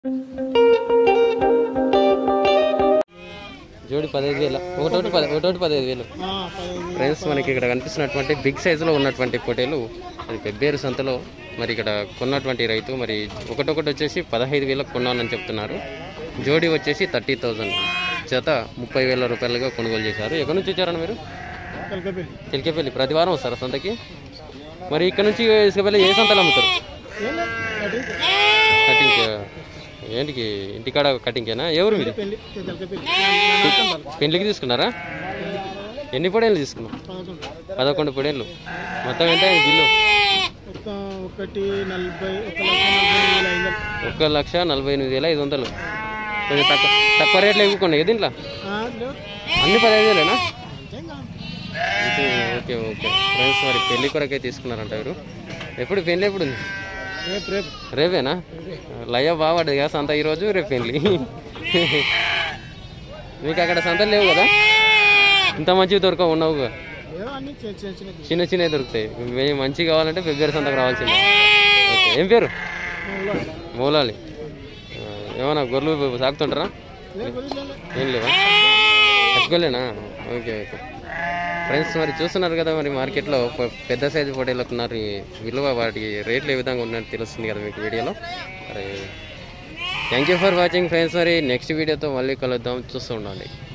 జోడి పదహైదు వేల ఒకటోటి పది ఒకటోటి పదహైదు వేలు ఫ్రెండ్స్ మనకి ఇక్కడ కనిపిస్తున్నటువంటి బిగ్ సైజులో ఉన్నటువంటి పొటేలు అది పెబ్బేరు సంతలో మరి ఇక్కడ కొన్నటువంటి రైతు మరి ఒకటొకటి వచ్చేసి పదహైదు వేలకు కొన్నానని చెప్తున్నారు జోడి వచ్చేసి థర్టీ థౌజండ్ చేత ముప్పై వేల రూపాయలుగా కొనుగోలు చేశారు ఎక్కడి నుంచి వచ్చారన్న మీరు తెలికేపల్లి ప్రతి వారం వస్తారా సంతకి మరి ఇక్కడ నుంచి ఇసుకపల్లి ఏ సంతలు అమ్ముతారు కటింగ్ ఏంటికి ఇంటికాడ కటింగ్కేనా ఎవరు మీరు పెళ్లికి తీసుకున్నారా ఎన్ని పొడేళ్ళు తీసుకున్నాం పదకొండు పొడేళ్ళు మొత్తం ఎంత అయింది బిల్లు ఒకటి నలభై ఒక లక్ష నలభై ఒక లక్ష నలభై ఎనిమిది వేల ఐదు వందలు ఎనిమిది వేల ఐదు వందలు కొంచెం తక్కువ తక్కువ రేట్లో ఇవ్వకుండా దీంట్లో ఆ, లేవు. అన్ని పదహైదు వేలేనా అంతేం కాదు. ఓకే ఓకే ఓకే ఫ్రెండ్స్ మరి పెళ్లి కొరకే తీసుకున్నారంట మీరు ఎప్పుడు పెళ్లి ఎప్పుడు ఉంది రేపు రేపు రేపేనా లయ బాగుపడ్డది కదా సంత ఈరోజు రేపు పెళ్లి మీకు అక్కడ సంతలు లేవు కదా ఇంత మంచివి దొరకవు ఉన్నావు ఏవో అన్ని చిన్న చిన్న చిన్న చిన్న చిన్నవి దొరుకుతాయి మేము మంచి కావాలంటే ఫిబ్రవరి సంతకు రావాల్సిందే ఓకే ఏం పేరు మూలాలి ఆ, ఏమన్నా గొర్రెలు సాగుతుంటారా ఏం లేవా తక్కువలేనా ఓకే ఓకే ఫ్రెండ్స్ మరి చూస్తున్నారు కదా మరి మార్కెట్లో పె- పెద్ద సైజు పొటేలకు ఉన్నారు ఈ విలువ వాటి రేట్లు ఏ విధంగా ఉన్నట్టు తెలుస్తుంది కదా మీకు వీడియోలో మరి thank you for watching friends మరి నెక్స్ట్ వీడియోతో మళ్ళీ కలుద్దాం చూస్తూ ఉండండి